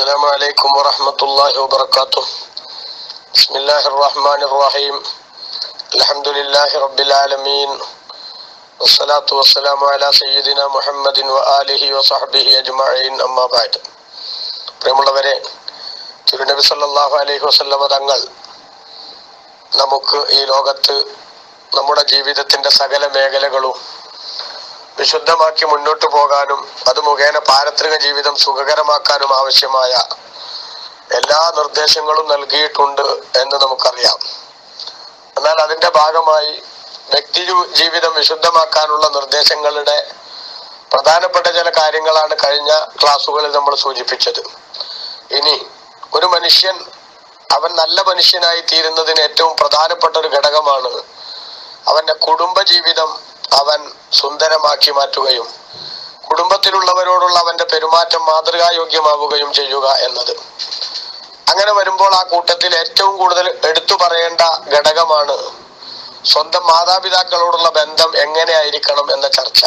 السلام عليكم ورحمة الله وبركاته بسم الله الرحمن الرحيم الحمد لله رب العالمين والصلاة والسلام على سيدنا محمد وآله وصحبه أجمعين أما بعد പ്രിയമുള്ളവരെ തിരുനബി സല്ലല്ലാഹു അലൈഹി വസല്ലമ തങ്ങൾ നമുക്ക് ഈ ലോകത്ത് നമ്മുടെ ജീവിതത്തിന്റെ സകല മേഖലകളും വിശുദ്ധമാക്കി മുന്നോട്ട് പോകാനും അത് മുഖേന പാരത്രിക ജീവിതം സുഖകരമാക്കാനും ആവശ്യമായ എല്ലാ നിർദ്ദേശങ്ങളും നൽകിയിട്ടുണ്ട് എന്ന് നമുക്കറിയാം എന്നാൽ അതിന്റെ ഭാഗമായി വ്യക്തി ജീ- ജീവിതം വിശുദ്ധമാക്കാനുള്ള നിർദ്ദേശങ്ങളുടെ പ്രധാനപ്പെട്ട ചില കാര്യങ്ങളാണ് കഴിഞ്ഞ ക്ലാസ്സുകളിൽ നമ്മൾ സൂചിപ്പിച്ചത് ഇനി ഒരു മനുഷ്യൻ അവൻ നല്ല മനുഷ്യനായി തീരുന്നതിന് ഏറ്റവും പ്രധാനപ്പെട്ട ഒരു ഘടകമാണ് അവന്റെ കുടുംബ ജീവിതം അവൻ സുന്ദരമാക്കി മാറ്റുകയും കുടുംബത്തിലുള്ളവരോടുള്ള അവന്റെ പെരുമാറ്റം മാതൃകായോഗ്യമാവുകയും ചെയ്യുക എന്നത് അങ്ങനെ വരുമ്പോൾ ആ കൂട്ടത്തിൽ ഏറ്റവും കൂടുതൽ എടുത്തു പറയേണ്ട ഘടകമാണ് സ്വന്തം മാതാപിതാക്കളോടുള്ള ബന്ധം എങ്ങനെയായിരിക്കണം എന്ന ചർച്ച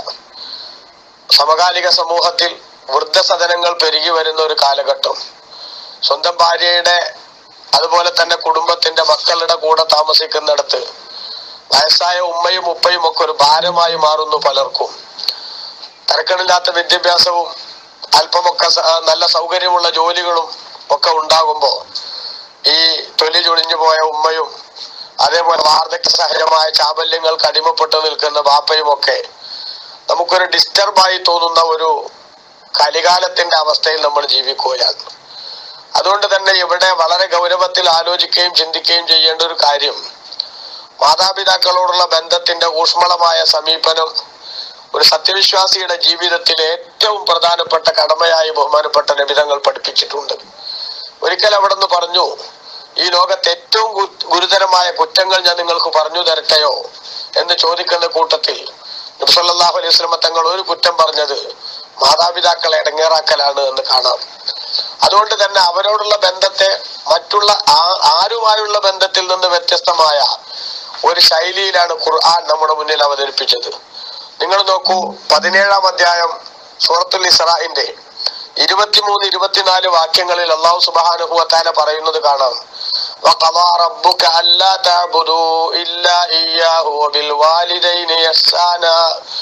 സമകാലിക സമൂഹത്തിൽ വൃദ്ധസദനങ്ങൾ പെരുകി വരുന്ന ഒരു കാലഘട്ടം സ്വന്തം ഭാര്യയുടെ അതുപോലെ തന്നെ കുടുംബത്തിന്റെ മക്കളുടെ കൂടെ താമസിക്കുന്നിടത്ത് വയസ്സായ ഉമ്മയും ഉപ്പയും ഒക്കെ ഒരു ഭാരമായി മാറുന്നു പലർക്കും തരക്കണില്ലാത്ത വിദ്യാഭ്യാസവും അല്പമൊക്കെ സ- ആ, നല്ല സൗകര്യമുള്ള ജോലികളും ഒക്കെ ഉണ്ടാകുമ്പോ ഈ തൊലി ചൊളിഞ്ഞു പോയ ഉമ്മയും അതേപോലെ വാർദ്ധക്യ സഹജമായ ചാബല്യങ്ങൾക്ക് അടിമപ്പെട്ടു നിൽക്കുന്ന ബാപ്പയും ഒക്കെ നമുക്കൊരു ഡിസ്റ്റർബായി തോന്നുന്ന ഒരു കലികാലത്തിന്റെ അവസ്ഥയിൽ നമ്മൾ ജീവിക്കുകയാണ് അതുകൊണ്ട് തന്നെ ഇവിടെ വളരെ ഗൗരവത്തിൽ ആലോചിക്കുകയും ചിന്തിക്കുകയും ചെയ്യേണ്ട ഒരു കാര്യം മാതാപിതാക്കളോടുള്ള ബന്ധത്തിന്റെ ഊഷ്മളമായ സമീപനം ഒരു സത്യവിശ്വാസിയുടെ ജീവിതത്തിൽ ഏറ്റവും പ്രധാനപ്പെട്ട കടമയായി ബഹുമാനപ്പെട്ട നിബിധങ്ങൾ പഠിപ്പിച്ചിട്ടുണ്ട് ഒരിക്കൽ അവിടെ നിന്ന് പറഞ്ഞു ഈ ലോകത്ത് ഏറ്റവും ഗു- ഗുരുതരമായ കുറ്റങ്ങൾ ഞാൻ നിങ്ങൾക്ക് പറഞ്ഞു തരട്ടെയോ എന്ന് ചോദിക്കുന്ന കൂട്ടത്തിൽ നബ്സല്ലാഹു അലൈഹി സ്വലമ തങ്ങൾ ഒരു കുറ്റം പറഞ്ഞത് മാതാപിതാക്കളെ ഇടങ്ങേറാക്കലാണ് എന്ന് കാണാം അതുകൊണ്ട് തന്നെ അവരോടുള്ള ബന്ധത്തെ മറ്റുള്ള ആ- ആരുമായുള്ള ബന്ധത്തിൽ നിന്ന് വ്യത്യസ്തമായ ഒരു ശൈലിയിലാണ് ഖുർആൻ നമ്മുടെ മുന്നിൽ അവതരിപ്പിച്ചത് നിങ്ങൾ നോക്കൂ പതിനേഴാം അധ്യായം സൂറത്തുൽ ഇസ്രാഇന്റെ ഇരുപത്തിമൂന്ന് ഇരുപത്തിനാല് വാക്യങ്ങളിൽ അള്ളാഹു സുബ്ഹാനഹു വതആല പറയുന്നത് കാണാം وقضى ربك ألا تعبدوا إلا إياه وبالوالدين إحسانا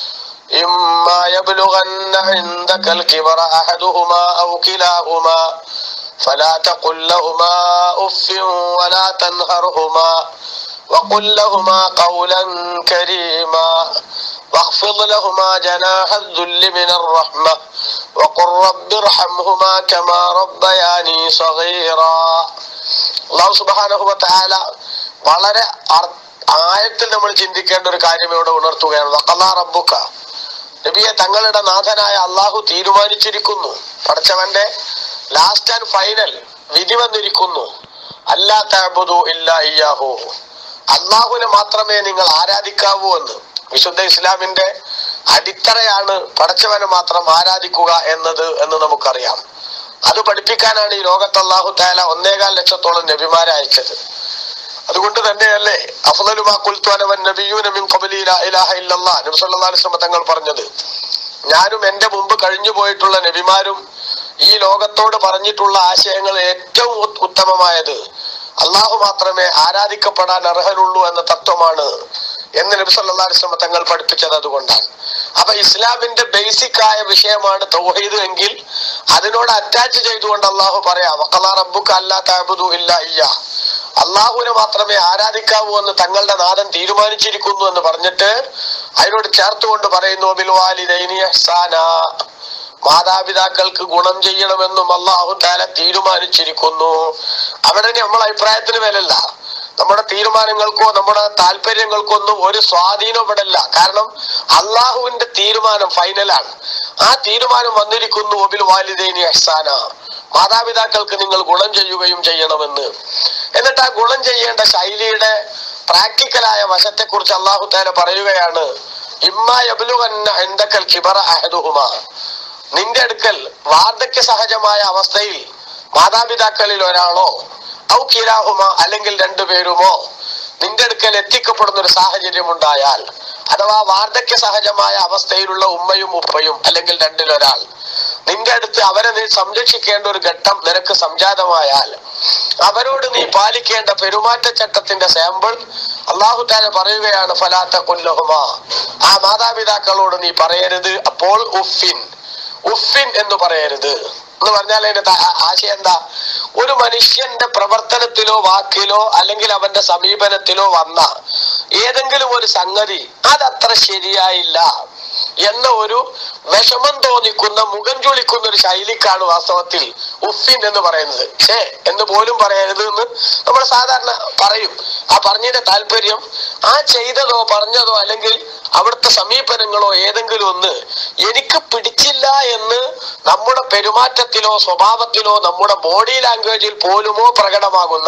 إما يبلغن عندك الكبر أحدهما أو كلاهما فلا تقل لهما أف ولا تنهرهما وقل لهما قولا كريما واخفض لهما جناح الذل من الرحمة وقل رب ارحمهما كما ربياني صغيرا അള്ളാഹു സുബാനഹുബത്തായാല വളരെ അർ- ആഴത്തിൽ നമ്മൾ ചിന്തിക്കേണ്ട ഒരു കാര്യം ഇവിടെ ഉണർത്തുകയാണ് വക്കല്ലാ റബ്ബുക്ക നബിയെ തങ്ങളുടെ നാഥനായ അള്ളാഹു തീരുമാനിച്ചിരിക്കുന്നു പടച്ചവന്റെ ലാസ്റ്റ് ആൻഡ് ഫൈനൽ വിധി വന്നിരിക്കുന്നു അല്ലാ തഅബുദു ഇല്ലാ ഇയ്യാഹു അള്ളാഹുവിനെ മാത്രമേ നിങ്ങൾ ആരാധിക്കാവൂ എന്ന് വിശുദ്ധ ഇസ്ലാമിന്റെ അടിത്തറയാണ് പടച്ചവനെ മാത്രം ആരാധിക്കുക എന്നത് എന്ന് നമുക്കറിയാം അത് പഠിപ്പിക്കാനാണ് ഈ ലോകത്ത് അള്ളാഹു താല ഒന്നേകാൽ ലക്ഷത്തോളം നബിമാരെ അയച്ചത് അതുകൊണ്ട് തന്നെയല്ലേ അഫ്ദലുമാ കുൽത്വാനവൻ നബിയൂന മിൻ ഖബലി ലാ ഇലാഹ ഇല്ലല്ലാഹ് നബി സല്ലല്ലാഹു അലൈഹി വസല്ലം തങ്ങൾ പറഞ്ഞത് ഞാനും എന്റെ മുമ്പ് കഴിഞ്ഞു പോയിട്ടുള്ള നബിമാരും ഈ ലോകത്തോട് പറഞ്ഞിട്ടുള്ള ആശയങ്ങൾ ഏറ്റവും ഉത്- ഉത്തമമായത് അള്ളാഹു മാത്രമേ ആരാധിക്കപ്പെടാൻ അർഹരുള്ളൂ എന്ന തത്വമാണ് എന്ന് നബി സല്ലല്ലാഹു അലൈഹി വസല്ലം തങ്ങൾ പഠിപ്പിച്ചത് അതുകൊണ്ടാണ് അപ്പൊ ഇസ്ലാമിന്റെ ബേസിക് ആയ വിഷയമാണ് തൗഹീദ് എങ്കിൽ അതിനോട് അറ്റാച്ച് ചെയ്തുകൊണ്ട് അള്ളാഹു പറയാം വഖലാ റബ്ബുക അല്ലാ തഅബുദു ഇല്ലാ ഇയ്യാ അള്ളാഹുവിനെ മാത്രമേ ആരാധിക്കാവൂ എന്ന് തങ്ങളുടെ നാഥൻ തീരുമാനിച്ചിരിക്കുന്നു എന്ന് പറഞ്ഞിട്ട് അതിനോട് ചേർത്തുകൊണ്ട് പറയുന്നു ബിൽ വാലിദൈനി ഇഹ്സാനാ മാതാപിതാക്കൾക്ക് ഗുണം ചെയ്യണമെന്നും അള്ളാഹു താല തീരുമാനിച്ചിരിക്കുന്നു അവിടെ ഇനി നമ്മളെ അഭിപ്രായത്തിന് മേലല്ല നമ്മുടെ തീരുമാനങ്ങൾക്കോ നമ്മുടെ താല്പര്യങ്ങൾക്കോ ഒന്നും ഒരു സ്വാധീനം ഇവിടെ ഇല്ല കാരണം അള്ളാഹുവിന്റെ തീരുമാനം ഫൈനലാണ് ആ തീരുമാനം വന്നിരിക്കുന്നു ഒബിൽ വാലിദൈനി അഹ്സാന മാതാപിതാക്കൾക്ക് നിങ്ങൾ ഗുണം ചെയ്യുകയും ചെയ്യണമെന്ന് എന്നിട്ട് ആ ഗുണം ചെയ്യേണ്ട ശൈലിയുടെ പ്രാക്ടിക്കലായ വശത്തെക്കുറിച്ച് അള്ളാഹു താല പറയുകയാണ് ഇമ്മ യബ്ലുഗന്ന ഇൻദക്കൽ കിബറ അഹദുഹുമാ നിന്റെ അടുക്കൽ വാർദ്ധക്യ സഹജമായ അവസ്ഥയിൽ മാതാപിതാക്കളിൽ ഒരാളോ ഔ കിരാഹുമ അല്ലെങ്കിൽ രണ്ടുപേരുമോ നിന്റെ അടുക്കൽ എത്തിക്കപ്പെടുന്ന ഒരു സാഹചര്യം ഉണ്ടായാൽ അഥവാ വാർദ്ധക്യ സഹജമായ അവസ്ഥയിലുള്ള ഉമ്മയും ഉപ്പയും അല്ലെങ്കിൽ രണ്ടിലൊരാൾ നിന്റെ അടുത്ത് അവരെ നീ സംരക്ഷിക്കേണ്ട ഒരു ഘട്ടം നിനക്ക് സംജാതമായാൽ അവരോട് നീ പാലിക്കേണ്ട പെരുമാറ്റച്ചട്ടത്തിന്റെ സാമ്പിൾ അള്ളാഹു താല പറയുകയാണ് ഫലാത്ത കൊല്ലഹുമ ആ മാതാപിതാക്കളോട് നീ പറയരുത് അപ്പോൾ ഉഫിൻ ഉഫിൻ എന്ന് പറയരുത് എന്ന് പറഞ്ഞാൽ അതിന്റെ ത- ആ- ആശയം എന്താ ഒരു മനുഷ്യന്റെ പ്രവർത്തനത്തിലോ വാക്കിലോ അല്ലെങ്കിൽ അവന്റെ സമീപനത്തിലോ വന്ന ഏതെങ്കിലും ഒരു സംഗതി അതത്ര ശരിയായില്ല എന്ന ഒരു വിഷമം തോന്നിക്കുന്ന മുഖം ചുളിക്കുന്ന ഒരു ശൈലിക്കാണ് വാസ്തവത്തിൽ ഉഫിൻ എന്ന് പറയുന്നത് ഷേ എന്ന് പോലും പറയരുത് എന്ന് നമ്മൾ സാധാരണ പറയും ആ പറഞ്ഞതിന്റെ താല്പര്യം ആ ചെയ്തതോ പറഞ്ഞതോ അല്ലെങ്കിൽ അവിടുത്തെ സമീപനങ്ങളോ ഏതെങ്കിലും ഒന്ന് എനിക്ക് പിടിച്ചില്ല എന്ന് നമ്മുടെ പെരുമാറ്റത്തിലോ സ്വഭാവത്തിലോ നമ്മുടെ ബോഡി ലാംഗ്വേജിൽ പോലുമോ പ്രകടമാകുന്ന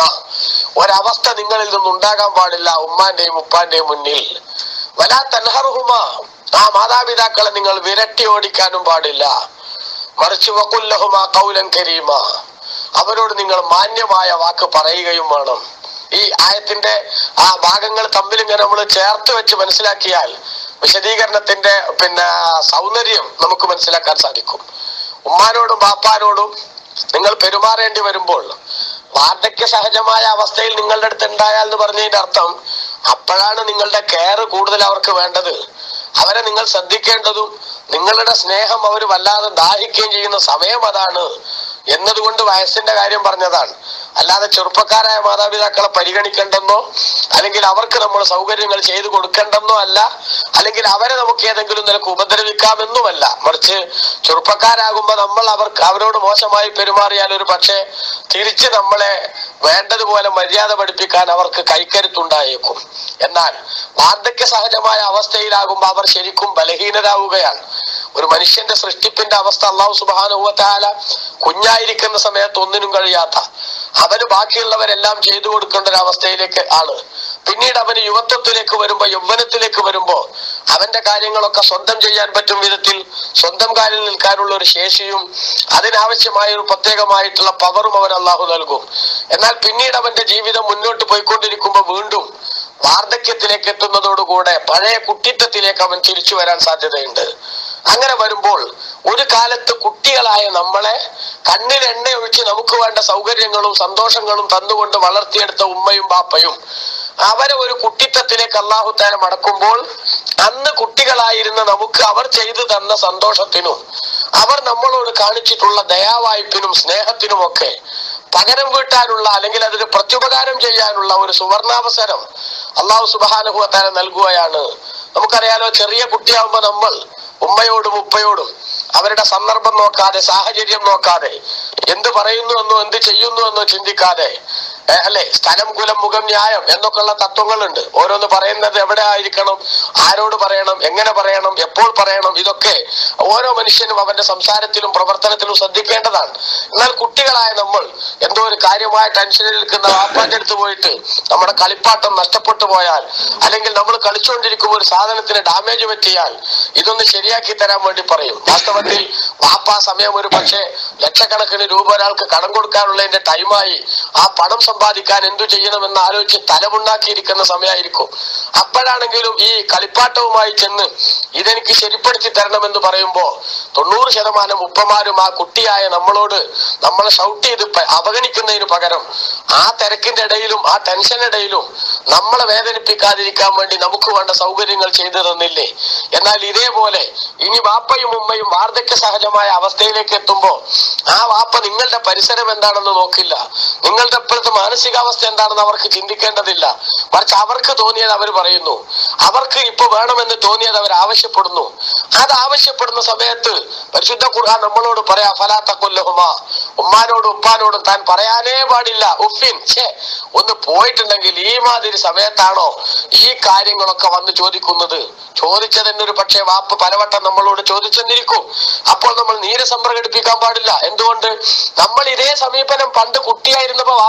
ഒരവസ്ഥ നിങ്ങളിൽ നിന്നുണ്ടാകാൻ പാടില്ല ഉമ്മാന്റെയും ഉപ്പാന്റെയും മുന്നിൽ വലാ തൻഹറുഹുമ ആ മാതാപിതാക്കളെ നിങ്ങൾ വിരട്ടി ഓടിക്കാനും പാടില്ല മറിച്ച് വകുല്ലഹുമ കൗലൻ കരീമ അവരോട് നിങ്ങൾ മാന്യമായ വാക്ക് പറയുകയും വേണം ഈ ആയത്തിന്റെ ആ ഭാഗങ്ങൾ തമ്മിൽ ഇങ്ങനെ നമ്മൾ ചേർത്ത് വെച്ച് മനസ്സിലാക്കിയാൽ വിശദീകരണത്തിന്റെ പിന്നെ സൗന്ദര്യം നമുക്ക് മനസ്സിലാക്കാൻ സാധിക്കും ഉമ്മാനോടും ബാപ്പാനോടും നിങ്ങൾ പെരുമാറേണ്ടി വരുമ്പോൾ വാർദ്ധക്യ സഹജമായ അവസ്ഥയിൽ നിങ്ങളുടെ അടുത്ത് ഉണ്ടായാൽ എന്ന് പറഞ്ഞതിന്റെ അർത്ഥം അപ്പോഴാണ് നിങ്ങളുടെ കെയർ കൂടുതൽ അവർക്ക് വേണ്ടത് അവരെ നിങ്ങൾ ശ്രദ്ധിക്കേണ്ടതും നിങ്ങളുടെ സ്നേഹം അവർ വല്ലാതെ ദാഹിക്കുകയും ചെയ്യുന്ന സമയം അതാണ് എന്നതുകൊണ്ട് വയസ്സിന്റെ കാര്യം പറഞ്ഞതാണ് അല്ലാതെ ചെറുപ്പക്കാരായ മാതാപിതാക്കളെ പരിഗണിക്കേണ്ടെന്നോ അല്ലെങ്കിൽ അവർക്ക് നമ്മൾ സൗകര്യങ്ങൾ ചെയ്തു കൊടുക്കേണ്ടെന്നോ അല്ല അല്ലെങ്കിൽ അവരെ നമുക്ക് ഏതെങ്കിലും നിലക്ക് ഉപദ്രവിക്കാമെന്നുമല്ല മറിച്ച് ചെറുപ്പക്കാരാകുമ്പോൾ നമ്മൾ അവർക്ക് അവരോട് മോശമായി പെരുമാറിയാൽ ഒരു പക്ഷേ തിരിച്ച് നമ്മളെ വേണ്ടതുപോലെ മര്യാദ പഠിപ്പിക്കാൻ അവർക്ക് കൈക്കരുത്തുണ്ടായേക്കും എന്നാൽ വാർദ്ധക്യ സഹജമായ അവസ്ഥയിലാകുമ്പോൾ അവർ ശരിക്കും ബലഹീനരാവുകയാണ് ഒരു മനുഷ്യന്റെ സൃഷ്ടിപ്പിന്റെ അവസ്ഥ അള്ളാഹു സുബാനുഭവത്താല കുഞ്ഞായിരിക്കുന്ന സമയത്ത് ഒന്നിനും കഴിയാത്ത അവന് ബാക്കിയുള്ളവരെല്ലാം ചെയ്തു കൊടുക്കേണ്ട ഒരു അവസ്ഥയിലേക്ക് ആണ് പിന്നീട് അവന് യുവത്വത്തിലേക്ക് വരുമ്പോ യൗവനത്തിലേക്ക് വരുമ്പോ അവന്റെ കാര്യങ്ങളൊക്കെ സ്വന്തം ചെയ്യാൻ പറ്റും വിധത്തിൽ സ്വന്തം കാലിൽ നിൽക്കാനുള്ള ഒരു ശേഷിയും അതിനാവശ്യമായ ഒരു പ്രത്യേകമായിട്ടുള്ള പവറും അവൻ അള്ളാഹു നൽകും എന്നാൽ പിന്നീട് അവന്റെ ജീവിതം മുന്നോട്ട് പോയിക്കൊണ്ടിരിക്കുമ്പോൾ വീണ്ടും വാർദ്ധക്യത്തിലേക്ക് എത്തുന്നതോടുകൂടെ പഴയ കുട്ടിത്തത്തിലേക്ക് അവൻ തിരിച്ചു വരാൻ സാധ്യതയുണ്ട് അങ്ങനെ വരുമ്പോൾ ഒരു കാലത്ത് കുട്ടികളായ നമ്മളെ കണ്ണിൽ എണ്ണ ഒഴിച്ച് നമുക്ക് വേണ്ട സൗകര്യങ്ങളും സന്തോഷങ്ങളും തന്നുകൊണ്ട് വളർത്തിയെടുത്ത ഉമ്മയും ബാപ്പയും അവരെ ഒരു കുട്ടിത്തത്തിലേക്ക് അള്ളാഹുത്താല മടക്കുമ്പോൾ അന്ന് കുട്ടികളായിരുന്ന നമുക്ക് അവർ ചെയ്തു തന്ന സന്തോഷത്തിനും അവർ നമ്മളോട് കാണിച്ചിട്ടുള്ള ദയാവായ്പിനും സ്നേഹത്തിനുമൊക്കെ പകരം വീട്ടാനുള്ള അല്ലെങ്കിൽ അതിന് പ്രത്യുപകാരം ചെയ്യാനുള്ള ഒരു സുവർണാവസരം അള്ളാഹു സുബാനുഭവത്താല നൽകുകയാണ് നമുക്കറിയാലോ ചെറിയ കുട്ടിയാവുമ്പോ നമ്മൾ ഉമ്മയോടും ഉപ്പയോടും അവരുടെ സന്ദർഭം നോക്കാതെ സാഹചര്യം നോക്കാതെ എന്ത് പറയുന്നു എന്നോ എന്ത് ചെയ്യുന്നു എന്നോ ചിന്തിക്കാതെ ഏ, അല്ലെ സ്ഥലം കുലം മുഖം ന്യായം എന്നൊക്കെയുള്ള തത്വങ്ങളുണ്ട് ഓരോന്ന് പറയുന്നത് എവിടെ ആയിരിക്കണം ആരോട് പറയണം എങ്ങനെ പറയണം എപ്പോൾ പറയണം ഇതൊക്കെ ഓരോ മനുഷ്യനും അവന്റെ സംസാരത്തിലും പ്രവർത്തനത്തിലും ശ്രദ്ധിക്കേണ്ടതാണ് എന്നാൽ കുട്ടികളായ നമ്മൾ എന്തോ ഒരു കാര്യമായ ടെൻഷനിൽ നിൽക്കുന്ന വാപ്പാന്റെ അടുത്ത് പോയിട്ട് നമ്മുടെ കളിപ്പാട്ടം നഷ്ടപ്പെട്ടു പോയാൽ അല്ലെങ്കിൽ നമ്മൾ കളിച്ചുകൊണ്ടിരിക്കുമ്പോൾ ഒരു സാധനത്തിന് ഡാമേജ് പറ്റിയാൽ ഇതൊന്ന് ശരിയാക്കി തരാൻ വേണ്ടി പറയും വാസ്തവത്തിൽ വാപ്പ സമയം ഒരു പക്ഷേ ലക്ഷക്കണക്കിന് രൂപ ഒരാൾക്ക് കടം കൊടുക്കാനുള്ളതിന്റെ ടൈമായി ആ പണം സമ്പാദിക്കാൻ എന്തു ചെയ്യണമെന്ന് ആലോചിച്ച് തലമുണ്ടാക്കിയിരിക്കുന്ന സമയമായിരിക്കും അപ്പോഴാണെങ്കിലും ഈ കളിപ്പാട്ടവുമായി ചെന്ന് ഇതെനിക്ക് ശരിപ്പെടുത്തി തരണമെന്ന് പറയുമ്പോ തൊണ്ണൂറ് ശതമാനം ഉപ്പമാരും ആ കുട്ടിയായ നമ്മളോട് നമ്മളെ ഷൗട്ട് ചെയ്ത് പ- അവഗണിക്കുന്നതിന് പകരം ആ തിരക്കിന്റെ ഇടയിലും ആ ടെൻഷനിടയിലും നമ്മളെ വേദനിപ്പിക്കാതിരിക്കാൻ വേണ്ടി നമുക്ക് വേണ്ട സൗകര്യങ്ങൾ ചെയ്തു തന്നില്ലേ എന്നാൽ ഇതേപോലെ ഇനി വാപ്പയും ഉമ്മയും വാർദ്ധക്യ സഹജമായ അവസ്ഥയിലേക്ക് എത്തുമ്പോ ആ വാപ്പ നിങ്ങളുടെ പരിസരം എന്താണെന്ന് നോക്കില്ല നിങ്ങളുടെ ഇപ്പോഴത്തെ മാനസികാവസ്ഥ എന്താണെന്ന് അവർക്ക് ചിന്തിക്കേണ്ടതില്ല മറിച്ച് അവർക്ക് തോന്നിയത് അവർ പറയുന്നു അവർക്ക് ഇപ്പൊ വേണമെന്ന് തോന്നിയത് അവർ ആവശ്യപ്പെടുന്നു അത് ആവശ്യപ്പെടുന്ന സമയത്ത് പരിശുദ്ധ ഖുർആൻ നമ്മളോട് പറയാ ഫലാത്ത കൊല്ലഹുമ ഉമ്മാനോടും ഉപ്പാനോടും താൻ പറയാനേ പാടില്ല ഉഫിൻ ഛേ ഒന്ന് പോയിട്ടുണ്ടെങ്കിൽ ഈ മാതിരി സമയത്താണോ ഈ കാര്യങ്ങളൊക്കെ വന്ന് ചോദിക്കുന്നത് ചോദിച്ചതിന് ഒരു പക്ഷേ വാപ്പ് പലവട്ടം നമ്മളോട് ചോദിച്ചെന്നിരിക്കും അപ്പോൾ നമ്മൾ നീരസം പ്രകടിപ്പിക്കാൻ പാടില്ല എന്തുകൊണ്ട് നമ്മൾ ഇതേ സമീപനം പണ്ട് കുട്ടിയായിരുന്നപ്പോ വാപ്പാനോട്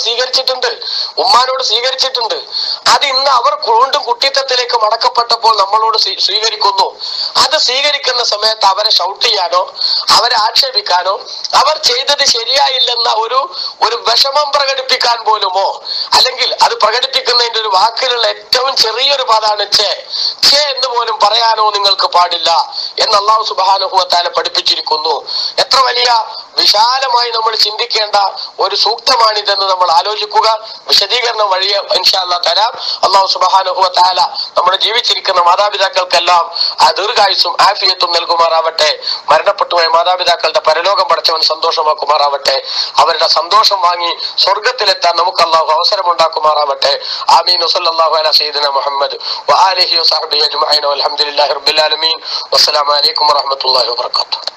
സ്വീകരിച്ചിട്ടുണ്ട് ഉമ്മാനോട് സ്വീകരിച്ചിട്ടുണ്ട് അത് ഇന്ന് അവർ വീണ്ടും കുട്ടിത്തത്തിലേക്ക് മടക്കപ്പെട്ടപ്പോൾ നമ്മളോട് സ്വീ- സ്വീകരിക്കുന്നു അത് സ്വീകരിക്കുന്ന സമയത്ത് അവരെ ഷൗട്ട് ചെയ്യാനോ അവരെ ആക്ഷേപിക്കാനോ അവർ ചെയ്തത് ശരിയായില്ലെന്ന ഒരു ഒരു വിഷമം പ്രകടിപ്പിക്കാൻ പോലുമോ അല്ലെങ്കിൽ അത് പ്രകടിപ്പിക്കുന്നതിന്റെ ഒരു വാക്കിലുള്ള ഏറ്റവും ചെറിയൊരു പദമാണ് ചേ ചേ എന്ന് പോലും പറയാനോ നിങ്ങൾക്ക് പാടില്ല എന്ന് അള്ളാഹു സുബാനുഭവത്താലെ പഠിപ്പിച്ചിരിക്കുന്നു എത്ര വലിയ വിശാലമായി നമ്മൾ ചിന്തിക്കേണ്ട ഒരു സൂക്തമാണിതെന്ന് നമ്മൾ ആലോചിക്കുക വിശദീകരണം വഴിയെ ഇൻഷാല്ല തരാം അള്ളാഹു സുബാനുഭവത്താല നമ്മുടെ ജീവിച്ചിരിക്കുന്ന മാതാപിതാക്കൾക്കെല്ലാം ആ ദീർഘായുസും ആഫിയത്തും നൽകുമാറാവട്ടെ മരണപ്പെട്ടുപോയ മാതാപിതാക്കളുടെ പരലോകം പടച്ചവൻ സന്തോഷമാക്കുമാറാവട്ടെ അവരുടെ സന്തോഷം വാങ്ങി സ്വർഗത്തിലെത്താൻ നമുക്ക് അള്ളാഹു അവസരമുണ്ടാക്കുമാറാവട്ടെ ആമീൻ വസല്ലല്ലാഹു അലാ സയ്യിദിന മുഹമ്മദ് വആലിഹി വസഹബിഹി അജ്മഈൻ വൽഹംദുലില്ലാഹി റബ്ബിൽ ആലമീൻ വസ്സലാമു അലൈക്കും വറഹ്മത്തുള്ളാഹി വബറകാതുഹു